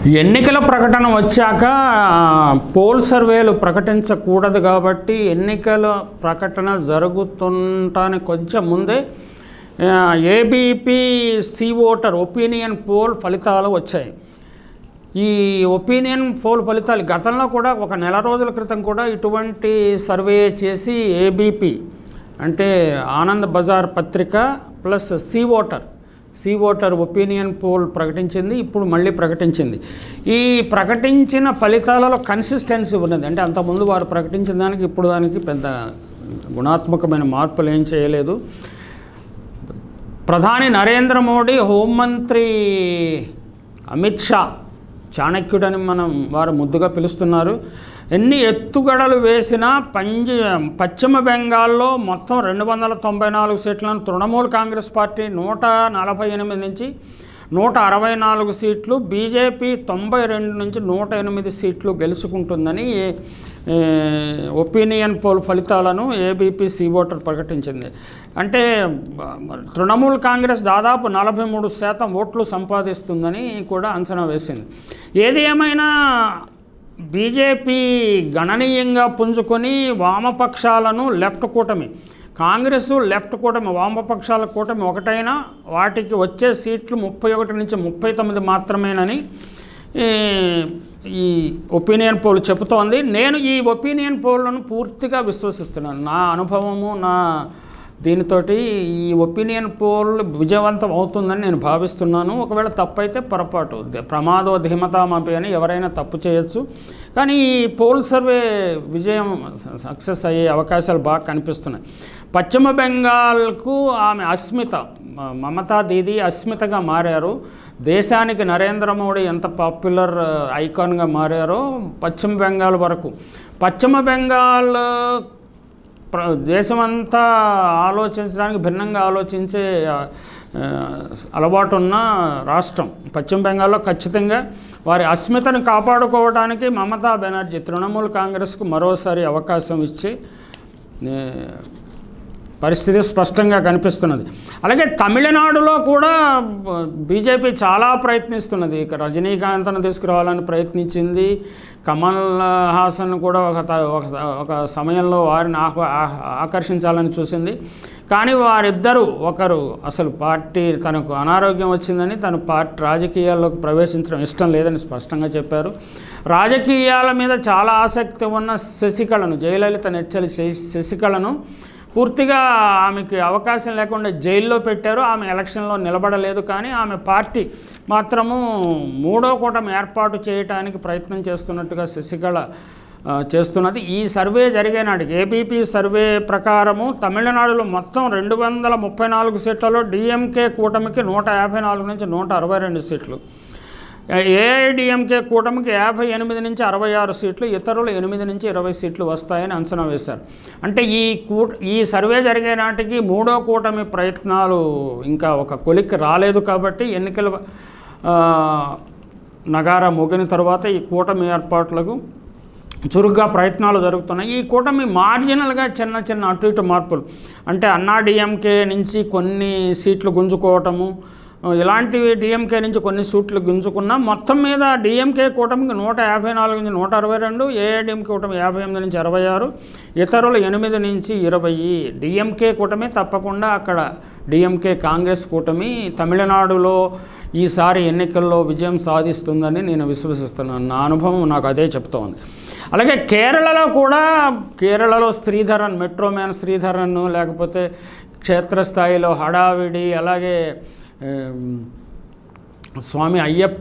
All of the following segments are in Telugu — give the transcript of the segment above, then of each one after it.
ఎన్నికల ప్రకటన వచ్చాక పోల్ సర్వేలు ప్రకటించకూడదు కాబట్టి ఎన్నికల ప్రకటన జరుగుతుంటానికి కొంచెం ముందే ABP C voter opinion poll ఫలితాలు వచ్చాయి ఈ ఒపీనియన్ పోల్ ఫలితాలు గతంలో కూడా ఒక నెల రోజుల క్రితం కూడా ఇటువంటి సర్వే చేసి ఏబీపీ అంటే Anand Bazar Patrika plus C voter C voter opinion poll ప్రకటించింది ఇప్పుడు మళ్ళీ ప్రకటించింది ఈ ప్రకటించిన ఫలితాలలో కన్సిస్టెన్సీ ఉన్నది అంటే అంతకుముందు వారు ప్రకటించిన దానికి ఇప్పుడు దానికి పెద్ద గుణాత్మకమైన మార్పులు ఏం చేయలేదు ప్రధాని నరేంద్ర మోడీ హోంమంత్రి అమిత్ షా చాణక్యుడని మనం వారు ముద్దుగా పిలుస్తున్నారు ఎన్ని ఎత్తుగడలు వేసినా పంజ పశ్చిమ బెంగాల్లో మొత్తం రెండు వందల తొంభై నాలుగు సీట్లను తృణమూల్ కాంగ్రెస్ పార్టీ నూట నలభై ఎనిమిది నుంచి నూట అరవై నాలుగు సీట్లు బీజేపీ తొంభై రెండు నుంచి నూట ఎనిమిది సీట్లు గెలుచుకుంటుందని ఏ, ఒపీనియన్ పోల్ ఫలితాలను ఏబీపీ సి ఓటర్ ప్రకటించింది అంటే బ- తృణమూల్ కాంగ్రెస్ దాదాపు నలభై మూడు శాతం ఓట్లు సంపాదిస్తుందని కూడా అంచనా వేసింది ఏది ఏమైనా బీజేపీ గణనీయంగా పుంజుకొని వామపక్షాలను లెఫ్ట్ కూటమి కాంగ్రెస్ లెఫ్ట్ కూటమి వామపక్షాల కూటమి ఒకటైనా వాటికి వచ్చే సీట్లు ముప్పై ఒకటి నుంచి ముప్పై తొమ్మిది మాత్రమేనని ఈ ఈ ఒపీనియన్ పోల్ చెబుతోంది నేను ఈ ఒపీనియన్ పోల్ను పూర్తిగా విశ్వసిస్తున్నాను నా అనుభవము నా దీనితోటి ఈ ఒపీనియన్ పోల్ విజయవంతం అవుతుందని నేను భావిస్తున్నాను ఒకవేళ తప్పు అయితే పొరపాటు ద- ప్రమాదో ధీమతామపి అని ఎవరైనా తప్పు చేయొచ్చు కానీ ఈ పోల్ సర్వే విజయం సక్సెస్ అయ్యే అవకాశాలు బాగా కనిపిస్తున్నాయి పశ్చిమ బెంగాల్కు ఆమె అస్మిత మ- మమతా దీది అస్మితగా మారారు దేశానికి నరేంద్ర మోడీ ఎంత పాపులర్ ఐకాన్గా మారారో పశ్చిమ బెంగాల్ వరకు పశ్చిమ బెంగాల్ ప్ర దేశమంతా ఆలోచించడానికి భిన్నంగా ఆలోచించే ఆ, ఆ, అలవాటు ఉన్న రాష్ట్రం పశ్చిమ బెంగాల్లో ఖచ్చితంగా వారి అస్మితను కాపాడుకోవడానికి మమతా బెనర్జీ తృణమూల్ కాంగ్రెస్కు మరోసారి అవకాశం ఇచ్చి ఏ, పరిస్థితి స్పష్టంగా కనిపిస్తున్నది అలాగే తమిళనాడులో కూడా బీజేపీ చాలా ప్రయత్నిస్తున్నది ఇక రజనీకాంత్ను తీసుకురావాలని ప్రయత్నించింది కమల్ హాసన్ కూడా ఒక త- ఒక ఒక సమయంలో వారిని ఆహ్వా ఆహ్- ఆకర్షించాలని చూసింది కానీ వారిద్దరూ ఒకరు అసలు పార్టీ తనకు అనారోగ్యం వచ్చిందని తను పార్టీ రాజకీయాల్లోకి ప్రవేశించడం ఇష్టం లేదని స్పష్టంగా చెప్పారు రాజకీయాల మీద చాలా ఆసక్తి ఉన్న శశికళను జయలలిత నెచ్చలి శశి- శశికళను పూర్తిగా ఆమెకి అవకాశం లేకుండా జైల్లో పెట్టారు ఆమె ఎలక్షన్లో నిలబడలేదు కానీ ఆమె పార్టీ మాత్రము మూడో కూటమి ఏర్పాటు చేయడానికి ప్రయత్నం చేస్తున్నట్టుగా శశికళ ఆ, చేస్తున్నది ఈ సర్వే జరిగే నాటికి ఏబీపీ సర్వే ప్రకారము తమిళనాడులో మొత్తం రెండు వందల ముప్పై నాలుగు సీట్లలో డిఎంకే కూటమికి నూట యాభై నాలుగు నుంచి నూట అరవై రెండు సీట్లు ఏఐడిఎంకే కూటమికి యాభై ఎనిమిది నుంచి అరవై ఆరు సీట్లు ఇతరులు ఎనిమిది నుంచి ఇరవై సీట్లు వస్తాయని అంచనా వేశారు అంటే ఈ కూ ఈ సర్వే జరిగే నాటికి మూడో కూటమి ప్రయత్నాలు ఇంకా ఒక కొలిక్కి రాలేదు కాబట్టి ఎన్నికల ఆ, నగారా మోగిన తర్వాత ఈ కూటమి ఏర్పాట్లకు చురుగ్గా ప్రయత్నాలు జరుగుతున్నాయి ఈ కూటమి మార్జినల్గా చిన్న చిన్న అటు ఇటు మార్పులు అంటే అన్నా డిఎంకే నుంచి కొన్ని సీట్లు గుంజుకోవటము ఆ, ఇలాంటివి డిఎంకే నుంచి కొన్ని సీట్లు గుంజుకున్నా మొత్తం మీద డిఎంకే కూటమికి నూట యాభై నాలుగు నుంచి నూట అరవై రెండు ఏఐడిఎంకే కూటమి యాభై ఎనిమిది నుంచి అరవై ఆరు ఇతరులు ఎనిమిది నుంచి ఇరవై డిఎంకే కూటమి తప్పకుండా అక్కడ డిఎంకే కాంగ్రెస్ కూటమి తమిళనాడులో ఈసారి ఎన్నికల్లో విజయం సాధిస్తుందని నేను విశ్వసిస్తున్నాను నా అనుభవం నాకు అదే చెప్తోంది అలాగే కేరళలో కూడా కేరళలో శ్రీధరన్ మెట్రో మ్యాన్ శ్రీధరన్ లేకపోతే క్షేత్రస్థాయిలో హడావిడి అలాగే ఏం, స్వామి అయ్యప్ప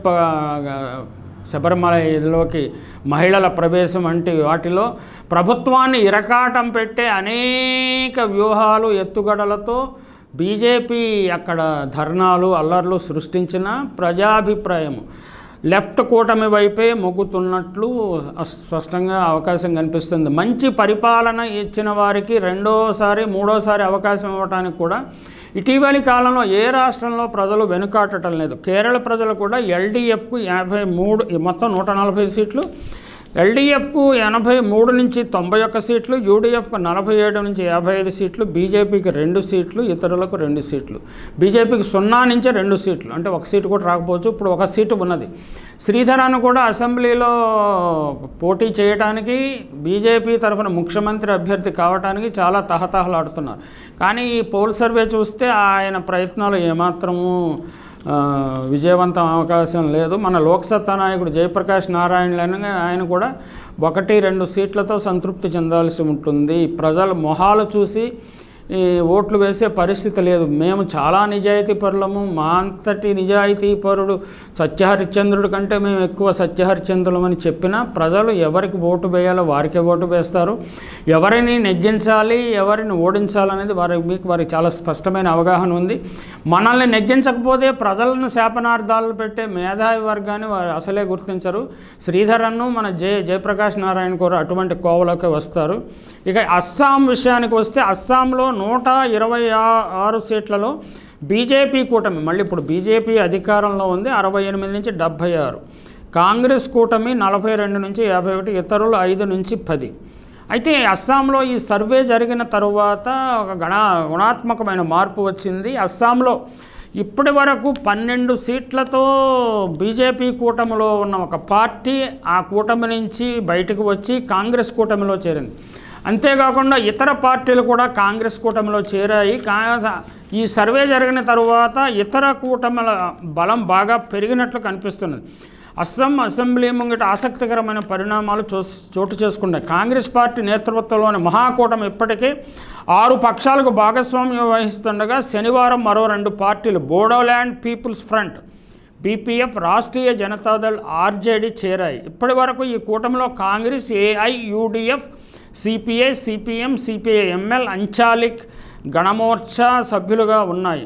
శబరిమలలోకి మహిళల ప్రవేశం వంటి వాటిలో ప్రభుత్వాన్ని ఇరకాటం పెట్టే అనేక వ్యూహాలు ఎత్తుగడలతో బీజేపీ అక్కడ ధర్నాలు అల్లర్లు సృష్టించిన ప్రజాభిప్రాయము లెఫ్ట్ కూటమి వైపే మొగ్గుతున్నట్లు అస్- స్పష్టంగా అవకాశం కనిపిస్తుంది మంచి పరిపాలన ఇచ్చిన వారికి రెండోసారి మూడోసారి అవకాశం ఇవ్వడానికి కూడా ఇటీవలి కాలంలో ఏ రాష్ట్రంలో ప్రజలు వెనుకాటటం లేదు కేరళ ప్రజలు కూడా ఎల్డీఎఫ్కు యాభై మూడు మొత్తం నూట నలభై సీట్లు ఎల్డీఎఫ్కు ఎనభై మూడు నుంచి తొంభై ఒక్క సీట్లు యూడీఎఫ్కు నలభై ఏడు నుంచి యాభై ఐదు సీట్లు బీజేపీకి రెండు సీట్లు ఇతరులకు రెండు సీట్లు బీజేపీకి సున్నా నుంచి రెండు సీట్లు అంటే ఒక సీటు కూడా రాకపోవచ్చు ఇప్పుడు ఒక సీటు ఉన్నది శ్రీధరాన్ని కూడా అసెంబ్లీలో పోటీ చేయడానికి బీజేపీ తరఫున ముఖ్యమంత్రి అభ్యర్థి కావడానికి చాలా తహతహలాడుతున్నారు కానీ ఈ పోల్ సర్వే చూస్తే ఆయన ప్రయత్నాలు ఏమాత్రము ఆ, విజయవంతం అవకాశం లేదు మన లోక్సత్తా నాయకుడు జయప్రకాష్ నారాయణ ఆయన కూడా ఒకటి రెండు సీట్లతో సంతృప్తి చెందాల్సి ఉంటుంది ప్రజల మొహాలు చూసి ఈ ఓట్లు వేసే పరిస్థితి లేదు మేము చాలా నిజాయితీ పరులము మా అంతటి నిజాయితీ పరుడు సత్యహరిశ్చంద్రుడి కంటే మేము ఎక్కువ సత్యహరిశ్చంద్రులమని చెప్పినా ప్రజలు ఎవరికి ఓటు వేయాలో వారికే ఓటు వేస్తారు ఎవరిని నెగ్గించాలి ఎవరిని ఓడించాలనేది వారి మీకు వారికి చాలా స్పష్టమైన అవగాహన ఉంది మనల్ని నెగ్గించకపోతే ప్రజలను శాపనార్థాలు పెట్టే మేధావి వర్గాన్ని వారు అసలే గుర్తించరు శ్రీధరన్ను మన జయ జయప్రకాష్ నారాయణ కూడా అటువంటి కోవలోకి వస్తారు ఇక అస్సాం విషయానికి వస్తే అస్సాంలో నూట ఇరవై ఆ- ఆరు సీట్లలో బీజేపీ కూటమి మళ్ళీ ఇప్పుడు బీజేపీ అధికారంలో ఉంది అరవై ఎనిమిది నుంచి డెబ్భై ఆరు కాంగ్రెస్ కూటమి నలభై రెండు నుంచి యాభై ఒకటి ఇతరులు ఐదు నుంచి పది అయితే అస్సాంలో ఈ సర్వే జరిగిన తరువాత ఒక గణ గుణాత్మకమైన మార్పు వచ్చింది అస్సాంలో ఇప్పటి వరకు పన్నెండు సీట్లతో బీజేపీ కూటమిలో ఉన్న ఒక పార్టీ ఆ కూటమి నుంచి బయటకు వచ్చి కాంగ్రెస్ కూటమిలో చేరింది అంతేకాకుండా ఇతర పార్టీలు కూడా కాంగ్రెస్ కూటమిలో చేరాయి కా ఈ సర్వే జరిగిన తరువాత ఇతర కూటమిల బలం బాగా పెరిగినట్లు కనిపిస్తున్నది అస్సాం అసెంబ్లీ ముంగిట ఆసక్తికరమైన పరిణామాలు చూ చోటు చేసుకున్నాయి కాంగ్రెస్ పార్టీ నేతృత్వంలోని మహాకూటమి ఇప్పటికే ఆరు పక్షాలకు భాగస్వామ్యం వహిస్తుండగా శనివారం మరో రెండు పార్టీలు Bodoland peoples front BPF Rashtriya Janata Dal RJD చేరాయి ఇప్పటి వరకు ఈ కూటమిలో Congress AIUDF CPI CPM CPI ML అంచాలిక్ గణమోర్చా సభ్యులుగా ఉన్నాయి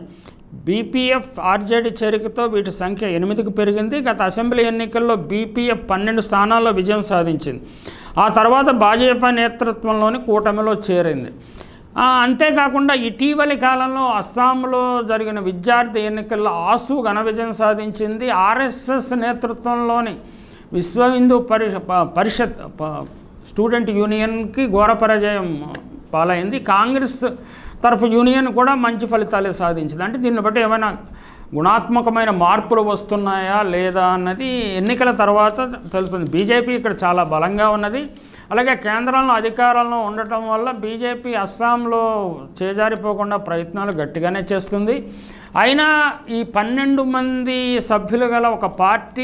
బీపీఎఫ్ ఆర్జేడీ చేరికతో వీటి సంఖ్య ఎనిమిదికి పెరిగింది గత అసెంబ్లీ ఎన్నికల్లో బీపీఎఫ్ పన్నెండు స్థానాల్లో విజయం సాధించింది ఆ తర్వాత భాజపా నేతృత్వంలోని కూటమిలో చేరింది ఆ, అంతేకాకుండా ఇటీవలి కాలంలో అస్సాంలో జరిగిన విద్యార్థి ఎన్నికల్లో ఆసు ఘన విజయం సాధించింది ఆర్ఎస్ఎస్ నేతృత్వంలోని విశ్వ హిందూ పరిష ప- పరిషత్ ప- స్టూడెంట్ యూనియన్కి ఘోర పరాజయం పాలైంది కాంగ్రెస్ తరఫు యూనియన్ కూడా మంచి ఫలితాలే సాధించింది అంటే దీన్ని బట్టి ఏమైనా గుణాత్మకమైన మార్పులు వస్తున్నాయా లేదా అన్నది ఎన్నికల తర్వాత తెలుస్తుంది బీజేపీ ఇక్కడ చాలా బలంగా ఉన్నది అలాగే కేంద్రంలో అధికారంలో ఉండటం వల్ల బీజేపీ అస్సాంలో చేజారిపోకుండా ప్రయత్నాలు గట్టిగానే చేస్తుంది అయినా ఈ పన్నెండు మంది సభ్యులు గల ఒక పార్టీ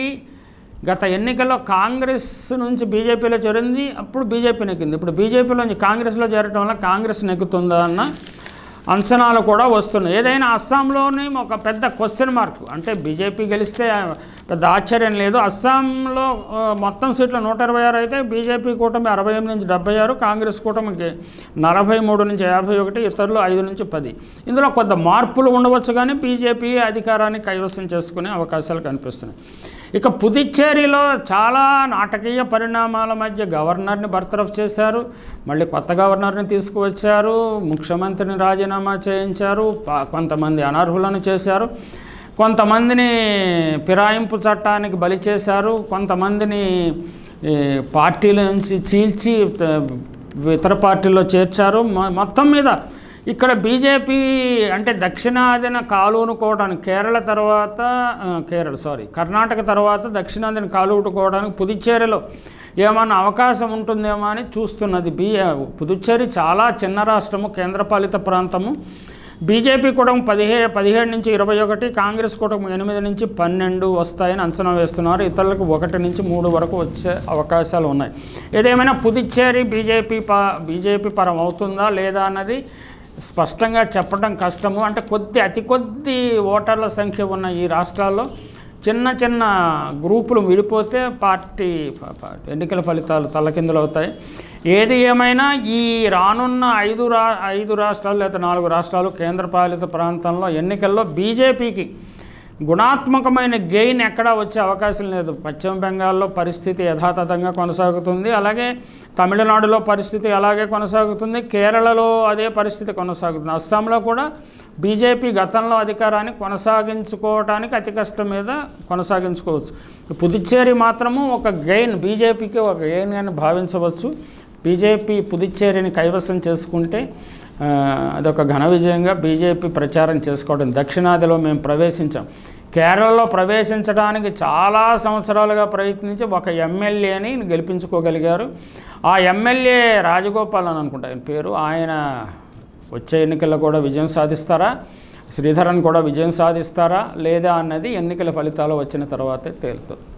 గత ఎన్నికల్లో కాంగ్రెస్ నుంచి బీజేపీలో చేరింది అప్పుడు బీజేపీ నెగ్గింది ఇప్పుడు బీజేపీలో నుంచి కాంగ్రెస్లో చేరటం వల్ల కాంగ్రెస్ నెగ్గుతుందా అన్న అంచనాలు కూడా వస్తున్నాయి ఏదైనా అస్సాంలోని ఒక పెద్ద క్వశ్చన్ మార్క్ అంటే బీజేపీ గెలిస్తే పెద్ద ఆశ్చర్యం లేదు అస్సాంలో ఆ, మొత్తం సీట్లు నూట ఇరవై ఆరు అయితే బీజేపీ కూటమి అరవై ఎనిమిది నుంచి డెబ్బై ఆరు కాంగ్రెస్ కూటమికి నలభై మూడు నుంచి యాభై ఒకటి ఇతరులు ఐదు నుంచి పది ఇందులో కొంత మార్పులు ఉండవచ్చు కానీ బీజేపీ అధికారాన్ని కైవసం చేసుకునే అవకాశాలు కనిపిస్తున్నాయి ఇక పుదుచ్చేరిలో చాలా నాటకీయ పరిణామాల మధ్య గవర్నర్ని బర్తరఫ్ చేశారు మళ్ళీ కొత్త గవర్నర్ని తీసుకువచ్చారు ముఖ్యమంత్రిని రాజీనామా చేయించారు ప- కొంతమంది అనర్హులను చేశారు కొంతమందిని ఫిరాయింపు చట్టానికి బలి చేశారు కొంతమందిని ఈ, పార్టీల నుంచి చీల్చి త- ఇతర పార్టీల్లో చేర్చారు మొ- మొత్తం మీద ఇక్కడ బీజేపీ అంటే దక్షిణాదిన కాలువనుకోవడానికి కేరళ తర్వాత ఆ, కేరళ సారీ కర్ణాటక తర్వాత దక్షిణాదిన కాలువటుకోవడానికి పుదుచ్చేరిలో ఏమన్నా అవకాశం ఉంటుందేమో అని చూస్తున్నది బీ పుదుచ్చేరి చాలా చిన్న రాష్ట్రము కేంద్రపాలిత ప్రాంతము బీజేపీ కూడా పదిహే పదిహేడు నుంచి ఇరవై ఒకటి కాంగ్రెస్ కూడా ఎనిమిది నుంచి పన్నెండు వస్తాయని అంచనా వేస్తున్నారు ఇతరులకు ఒకటి నుంచి మూడు వరకు వచ్చే అవకాశాలు ఉన్నాయి ఏదేమైనా పుదుచ్చేరి బీజేపీ ప బీజేపీ పరం అవుతుందా లేదా అన్నది స్పష్టంగా చెప్పడం కష్టము అంటే కొద్ది అతి కొద్ది ఓటర్ల సంఖ్య ఉన్న ఈ రాష్ట్రాల్లో చిన్న చిన్న గ్రూపులు విడిపోతే పార్టీ ప- ప- ఎన్నికల ఫలితాలు తలకిందులు అవుతాయి ఏది ఏమైనా ఈ రానున్న ఐదు రా ఐదు రాష్ట్రాలు లేదా నాలుగు రాష్ట్రాలు కేంద్రపాలిత ప్రాంతంలో ఎన్నికల్లో బీజేపీకి గుణాత్మకమైన గెయిన్ ఎక్కడా వచ్చే అవకాశం లేదు పశ్చిమ బెంగాల్లో పరిస్థితి యథాతథంగా కొనసాగుతుంది అలాగే తమిళనాడులో పరిస్థితి అలాగే కొనసాగుతుంది కేరళలో అదే పరిస్థితి కొనసాగుతుంది అస్సాంలో కూడా బీజేపీ గతంలో అధికారాన్ని కొనసాగించుకోవటానికి అతి కష్టం మీద కొనసాగించుకోవచ్చు పుదుచ్చేరి మాత్రము ఒక గెయిన్ బీజేపీకి ఒక గెయిన్ అని భావించవచ్చు బీజేపీ పుదుచ్చేరిని కైవసం చేసుకుంటే ఆ, అదొక ఘన విజయంగా బీజేపీ ప్రచారం చేసుకోవడం దక్షిణాదిలో మేము ప్రవేశించాం కేరళలో ప్రవేశించడానికి చాలా సంవత్సరాలుగా ప్రయత్నించి ఒక ఎమ్మెల్యేని గెలిపించుకోగలిగారు ఆ ఎమ్మెల్యే రాజగోపాల్ అని అనుకుంటా ఆయన పేరు ఆయన వచ్చే ఎన్నికల్లో కూడా విజయం సాధిస్తారా శ్రీధరన్ కూడా విజయం సాధిస్తారా లేదా అన్నది ఎన్నికల ఫలితాలు వచ్చిన తర్వాతే తేలుతుంది